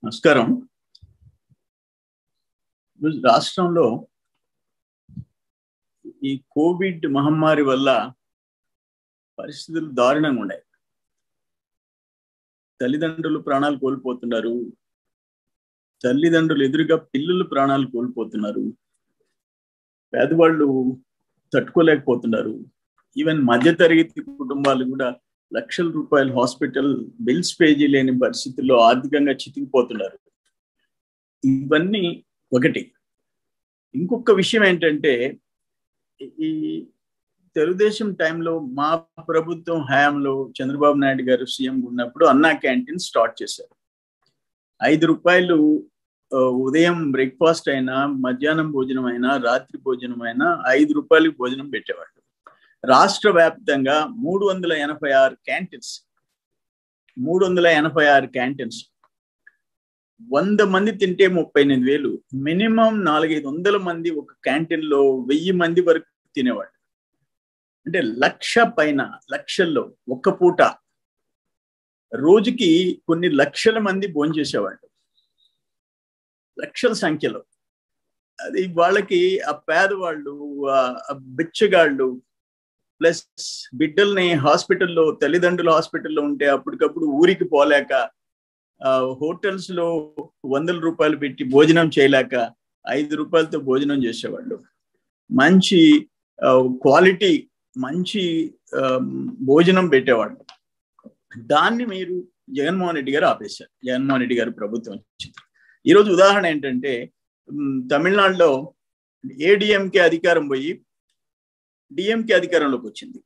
నమస్కారం ఈరోజు రాష్ట్రంలో ఈ కోవిడ్ మహమ్మారి వల్ల పరిస్థితులు దారుణంగా ఉన్నాయి తల్లిదండ్రులు ప్రాణాలు కోల్పోతున్నారు తల్లిదండ్రులు ఎదురుగా పిల్లలు ప్రాణాలు కోల్పోతున్నారు పేదవాళ్ళు తట్టుకోలేకపోతున్నారు ఈవెన్ మధ్యతరగతి కుటుంబాలు కూడా లక్షల రూపాయల హాస్పిటల్ బిల్స్ పేజీ లేని పరిస్థితుల్లో ఆర్థికంగా చితికిపోతున్నారు ఇవన్నీ ఒకటి ఇంకొక విషయం ఏంటంటే ఈ తెలుగుదేశం టైంలో మా ప్రభుత్వం హయాంలో చంద్రబాబు నాయుడు గారు సీఎం ఉన్నప్పుడు అన్నా క్యాంటీన్ స్టార్ట్ చేశారు ఐదు రూపాయలు ఉదయం బ్రేక్ఫాస్ట్ అయినా మధ్యాహ్నం భోజనం అయినా రాత్రి భోజనం అయినా ఐదు రూపాయలకి భోజనం పెట్టేవాళ్ళు రాష్ట్ర వ్యాప్తంగా మూడు వందల ఎనభై ఆరు క్యాంటీన్స్ మూడు వందల ఎనభై ఆరు క్యాంటీన్స్ వంద మంది తింటే ముప్పై ఎనిమిది వేలు మినిమం నాలుగైదు వందల మంది ఒక క్యాంటీన్లో వెయ్యి మంది వరకు తినేవాళ్ళు అంటే లక్ష పైన లక్షల్లో ఒక్క పూట రోజుకి కొన్ని లక్షల మంది భోంచేసేవాళ్ళు లక్షల సంఖ్యలో అది వాళ్ళకి ఆ పేదవాళ్ళు ఆ బిచ్చగాళ్ళు ప్లస్ బిడ్డల్ని హాస్పిటల్లో తల్లిదండ్రులు హాస్పిటల్లో ఉంటే అప్పటికప్పుడు ఊరికి పోలేక హోటల్స్ లో వందల రూపాయలు పెట్టి భోజనం చేయలేక ఐదు రూపాయలతో భోజనం చేసేవాళ్ళు మంచి క్వాలిటీ మంచి భోజనం పెట్టేవాళ్ళు దాన్ని మీరు జగన్మోహన్ రెడ్డి గారు ఆపేశారు జగన్మోహన్ రెడ్డి గారు ప్రభుత్వం వచ్చింది ఈరోజు ఉదాహరణ ఏంటంటే తమిళనాడులో ఏడిఎంకే అధికారం పోయి డిఎంకే అధికారంలోకి వచ్చింది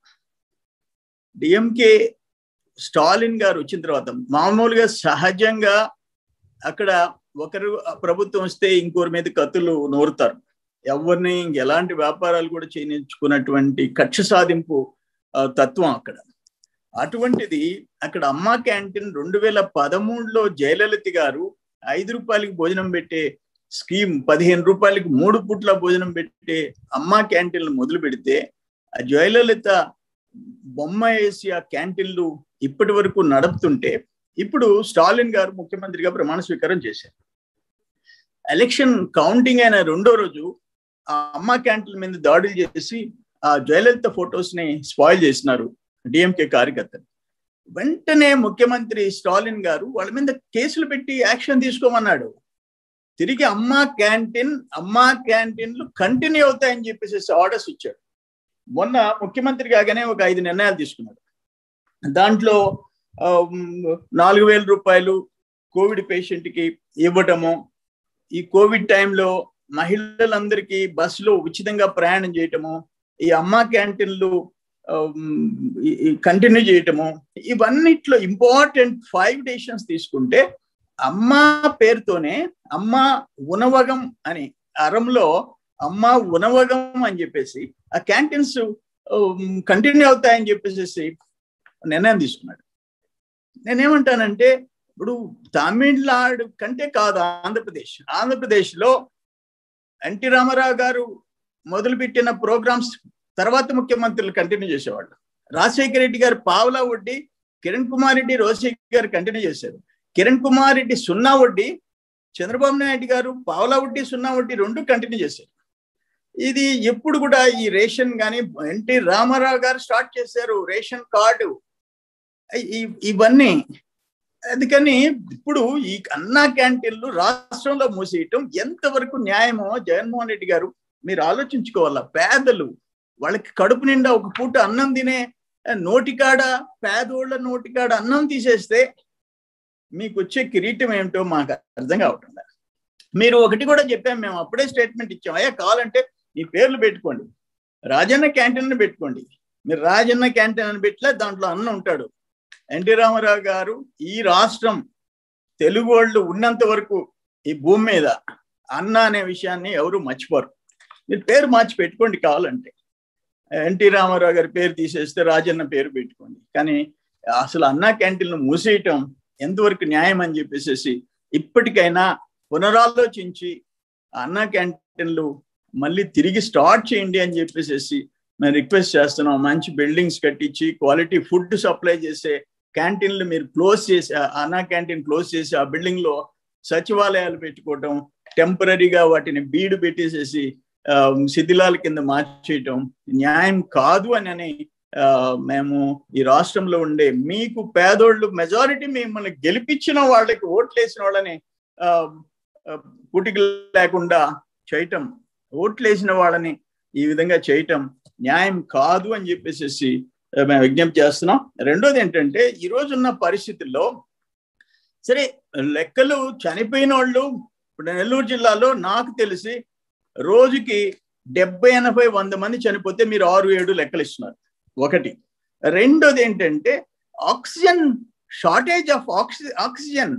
డిఎంకే స్టాలిన్ గారు వచ్చిన తర్వాత మామూలుగా సహజంగా అక్కడ ఒకరు ప్రభుత్వం వస్తే ఇంకోరి మీద కత్తులు నోరుతారు ఎవరిని ఎలాంటి వ్యాపారాలు కూడా చేయించుకున్నటువంటి కక్ష సాధింపు తత్వం అక్కడ అటువంటిది అక్కడ అమ్మా క్యాంటీన్ రెండు వేల పదమూడులో జయలలిత గారు ఐదు రూపాయలకి భోజనం పెట్టే స్కీమ్ పదిహేను రూపాయలకి మూడు పుట్ల భోజనం పెట్టే అమ్మా క్యాంటీన్లు మొదలు పెడితే ఆ జయలలిత బొమ్మ వేసి ఆ క్యాంటీన్లు ఇప్పటి వరకు నడుపుతుంటే ఇప్పుడు స్టాలిన్ గారు ముఖ్యమంత్రిగా ప్రమాణ స్వీకారం చేశారు ఎలక్షన్ కౌంటింగ్ అయిన రెండో రోజు ఆ అమ్మ క్యాంటీన్ మీద దాడులు చేసి ఆ జయలలిత ఫొటోస్ ని స్పాయిల్ చేసినారు డిఎంకే కార్యకర్తలు వెంటనే ముఖ్యమంత్రి స్టాలిన్ గారు వాళ్ళ మీద కేసులు పెట్టి యాక్షన్ తీసుకోమన్నాడు తిరిగి అమ్మా క్యాంటీన్ అమ్మా క్యాంటీన్లు కంటిన్యూ అవుతాయని చెప్పేసి ఆర్డర్స్ ఇచ్చాడు మొన్న ముఖ్యమంత్రి కాగానే ఒక ఐదు నిర్ణయాలు తీసుకున్నాడు దాంట్లో నాలుగు వేల రూపాయలు కోవిడ్ పేషెంట్కి ఇవ్వటము ఈ కోవిడ్ టైంలో మహిళలందరికీ బస్సులో ఉచితంగా ప్రయాణం చేయటము ఈ అమ్మా క్యాంటీన్లు కంటిన్యూ చేయటము ఇవన్నిట్లో ఇంపార్టెంట్ ఫైవ్ డెసిషన్స్ తీసుకుంటే అమ్మా పేరుతోనే అమ్మ ఉనవగం అని అరంలో అమ్మ ఉనవగం అని చెప్పేసి ఆ క్యాంటీన్స్ కంటిన్యూ అవుతాయని చెప్పేసి నిర్ణయం తీసుకున్నాడు నేనేమంటానంటే ఇప్పుడు తమిళనాడు కంటే కాదు ఆంధ్రప్రదేశ్ ఆంధ్రప్రదేశ్లో ఎన్టీ రామారావు గారు మొదలుపెట్టిన ప్రోగ్రామ్స్ తర్వాత ముఖ్యమంత్రులు కంటిన్యూ చేసేవాళ్ళు రాజశేఖర రెడ్డి గారు పావలా వడ్డీ కిరణ్ కుమార్ రెడ్డి రోజశేఖర్ గారు కంటిన్యూ చేశారు కిరణ్ కుమార్ రెడ్డి సున్నా వడ్డీ చంద్రబాబు నాయుడు గారు పావలా వడ్డీ సున్నా వడ్డీ రెండు కంటిన్యూ చేశారు ఇది ఎప్పుడు కూడా ఈ రేషన్ కానీ ఎన్టీ రామారావు గారు స్టార్ట్ చేశారు రేషన్ కార్డు ఇవన్నీ అందుకని ఇప్పుడు ఈ అన్నా క్యాంటీన్లు రాష్ట్రంలో మూసేయటం ఎంతవరకు న్యాయమో జగన్మోహన్ రెడ్డి గారు మీరు ఆలోచించుకోవాలా పేదలు వాళ్ళకి కడుపు నిండా ఒక పూట అన్నం తినే నోటికాడ పేదోళ్ళ నోటికాడ అన్నం తీసేస్తే మీకు వచ్చే కిరీటం ఏమిటో మాకు అర్థం కావటం మీరు ఒకటి కూడా చెప్పాం మేము అప్పుడే స్టేట్మెంట్ ఇచ్చాం అయ్యా కావాలంటే మీ పేర్లు పెట్టుకోండి రాజన్న క్యాంటీన్ పెట్టుకోండి మీరు రాజన్న క్యాంటీన్ అని పెట్టలే దాంట్లో అన్న ఉంటాడు ఎన్టీ రామారావు గారు ఈ రాష్ట్రం తెలుగు వాళ్ళు ఉన్నంత వరకు ఈ భూమి మీద అన్న అనే విషయాన్ని ఎవరు మర్చిపోరు మీరు పేరు మార్చి పెట్టుకోండి కావాలంటే ఎన్టీ రామారావు గారి పేరు తీసేస్తే రాజన్న పేరు పెట్టుకోండి కానీ అసలు అన్నా క్యాంటీన్లు మూసేయటం ఎంతవరకు న్యాయం అని చెప్పేసి ఇప్పటికైనా పునరాలోచించి అన్నా క్యాంటీన్లు మళ్ళీ తిరిగి స్టార్ట్ చేయండి అని చెప్పేసి మేము రిక్వెస్ట్ చేస్తున్నాం మంచి బిల్డింగ్స్ కట్టించి క్వాలిటీ ఫుడ్ సప్లై చేసే క్యాంటీన్లు మీరు క్లోజ్ చేసి అన్నా క్యాంటీన్ క్లోజ్ చేసి ఆ బిల్డింగ్ లో సచివాలయాలు పెట్టుకోవటం టెంపరీగా వాటిని బీడు పెట్టేసేసి శిథిలాల కింద మార్చేయటం న్యాయం కాదు అని అని మేము ఈ రాష్ట్రంలో ఉండే మీకు పేదోళ్ళు మెజారిటీ మిమ్మల్ని గెలిపించిన వాళ్ళకి ఓట్లేసిన వాళ్ళని పుటికి లేకుండా చేయటం ఓట్లేసిన వాళ్ళని ఈ విధంగా చేయటం న్యాయం కాదు అని చెప్పేసి మేము విజ్ఞప్తి చేస్తున్నాం రెండోది ఏంటంటే ఈ రోజున్న పరిస్థితుల్లో సరే లెక్కలు చనిపోయిన వాళ్ళు ఇప్పుడు నెల్లూరు జిల్లాలో నాకు తెలిసి రోజుకి డెబ్బై ఎనభై వంద మంది చనిపోతే మీరు ఆరు ఏడు లెక్కలు ఇస్తున్నారు ఒకటి రెండోది ఏంటంటే oxygen shortage of oxy oxygen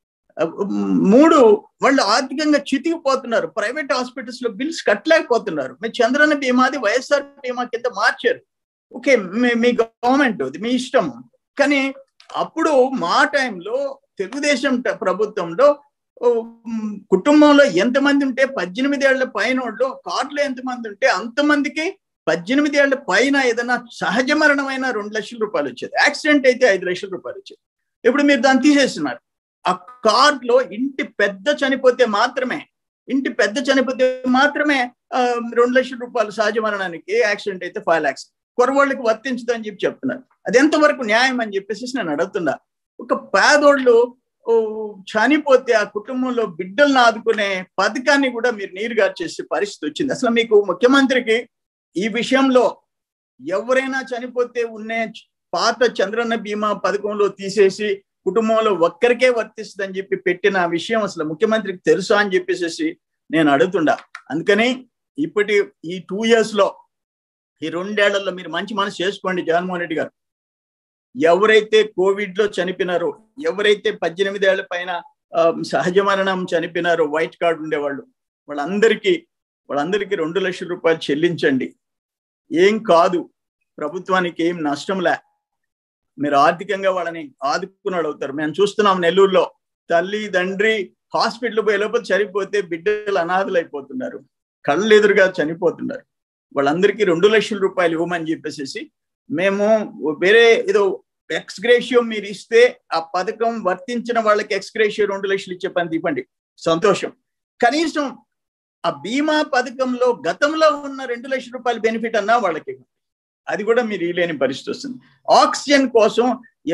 మూడు వాళ్ళు ఆర్థికంగా చితికిపోతున్నారు ప్రైవేట్ హాస్పిటల్స్ లో బిల్స్ కట్టలేకపోతున్నారు మీ చంద్రన్న బీమాది వైఎస్ఆర్ బీమా కింద మార్చారు ఓకే మీ గవర్నమెంట్ అది మీ ఇష్టం కానీ అప్పుడు మా టైంలో తెలుగుదేశం ప్రభుత్వంలో కుటుంబంలో ఎంతమంది ఉంటే పద్దెనిమిది ఏళ్ల పైన వాళ్ళు కార్డులో ఎంతమంది ఉంటే అంతమందికి పద్దెనిమిది ఏళ్ల పైన ఏదైనా సహజ మరణమైన రెండు లక్షల రూపాయలు వచ్చేది యాక్సిడెంట్ అయితే ఐదు లక్షల రూపాయలు వచ్చేది ఇప్పుడు మీరు దాన్ని తీసేస్తున్నారు ఆ కార్డులో ఇంటి పెద్ద చనిపోతే మాత్రమే ఇంటి పెద్ద చనిపోతే మాత్రమే రెండు లక్షల రూపాయలు సహజ మరణానికి ఏ యాక్సిడెంట్ అయితే ఫైవ్ ల్యాక్స్ కొరవాళ్ళకి వర్తించదని చెప్పి చెప్తున్నారు అది ఎంతవరకు న్యాయం అని చెప్పేసి నేను అడుగుతున్నా ఒక పేదోళ్ళు చనిపోతే ఆ కుటుంబంలో బిడ్డలను ఆదుకునే పథకాన్ని కూడా మీరు నీరుగా చేసే పరిస్థితి వచ్చింది అసలు మీకు ముఖ్యమంత్రికి ఈ విషయంలో ఎవరైనా చనిపోతే ఉన్నే పాత చంద్రన్న బీమా పథకంలో తీసేసి కుటుంబంలో ఒక్కరికే వర్తిస్తుందని చెప్పి పెట్టిన విషయం అసలు ముఖ్యమంత్రికి తెలుసా అని చెప్పేసి నేను అడుగుతుండా అందుకని ఇప్పటి ఈ టూ ఇయర్స్ లో ఈ రెండేళ్లలో మీరు మంచి మనసు చేసుకోండి జగన్మోహన్ రెడ్డి గారు ఎవరైతే కోవిడ్ లో చనిపోయినారో ఎవరైతే పద్దెనిమిది ఏళ్ల పైన సహజ మరణం చనిపోయినారో వైట్ కార్డు ఉండేవాళ్ళు వాళ్ళందరికీ వాళ్ళందరికీ రెండు లక్షల రూపాయలు చెల్లించండి ఏం కాదు ప్రభుత్వానికి ఏం నష్టం లే మీరు ఆర్థికంగా వాళ్ళని ఆదుకున్నాడు అవుతారు మేము చూస్తున్నాం నెల్లూరులో తల్లి తండ్రి హాస్పిటల్ పోయే లోపల చనిపోతే బిడ్డలు అనాథలు అయిపోతున్నారు కళ్ళు ఎదురుగా చనిపోతున్నారు వాళ్ళందరికీ రెండు లక్షల రూపాయలు ఇవ్వమని చెప్పేసి మేము వేరే ఏదో ఎక్స్గ్రేషియో మీరు ఇస్తే ఆ పథకం వర్తించిన వాళ్ళకి ఎక్స్గ్రేషియో రెండు లక్షలు ఇచ్చే పని ఇవ్వండి సంతోషం కనీసం ఆ బీమా పథకంలో గతంలో ఉన్న రెండు లక్షల రూపాయల బెనిఫిట్ అన్నా వాళ్ళకి అది కూడా మీరు ఇలేని పరిస్థితి వస్తుంది ఆక్సిజన్ కోసం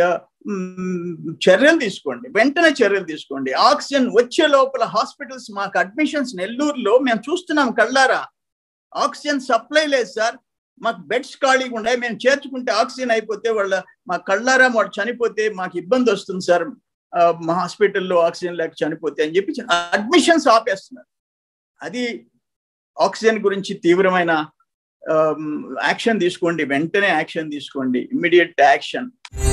చర్యలు తీసుకోండి వెంటనే చర్యలు తీసుకోండి ఆక్సిజన్ వచ్చే లోపల హాస్పిటల్స్ మాకు అడ్మిషన్స్ నెల్లూరులో మేము చూస్తున్నాం కళ్ళారా ఆక్సిజన్ సప్లై లేదు సార్ మాకు బెడ్స్ ఖాళీగా ఉన్నాయి మేము చేర్చుకుంటే ఆక్సిజన్ అయిపోతే వాళ్ళ మా కళ్ళారా వాళ్ళు చనిపోతే మాకు ఇబ్బంది వస్తుంది సార్ మా హాస్పిటల్లో ఆక్సిజన్ లేక చనిపోతే అని చెప్పి అడ్మిషన్స్ ఆపేస్తున్నారు అది ఆక్సిజన్ గురించి తీవ్రమైన యాక్షన్ తీసుకోండి వెంటనే యాక్షన్ తీసుకోండి ఇమ్మీడియట్ యాక్షన్